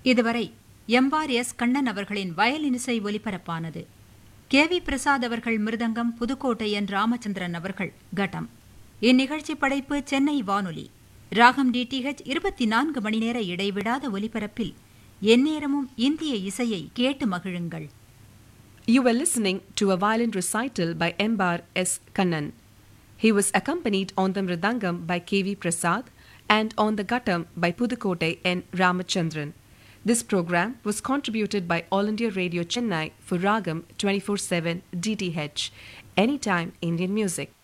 இதுவரை எம்பார் எஸ் கண்ணன் அவர்களின் வயலினிசை ஒலிபரப்பானது கே வி பிரசாத் அவர்கள் மிருதங்கம் புதுக்கோட்டை என் ராமச்சந்திரன் அவர்கள் கட்டம் இந்நிகழ்ச்சி படைப்பு சென்னை வானொலி ராகம் டிடிஹெச் இருபத்தி நான்கு மணி நேர இடைவிடாத ஒலிபரப்பில் எந்நேரமும் இந்திய இசையை கேட்டு மகிழுங்கள் You were listening to a violin recital by Mbar S. Kannan. He was accompanied on the mridangam by K.V. Prasad and on the guttam by Pudukkottai N. Ramachandran. This program was contributed by All India Radio Chennai for Ragam 24/7 DTH, anytime Indian music.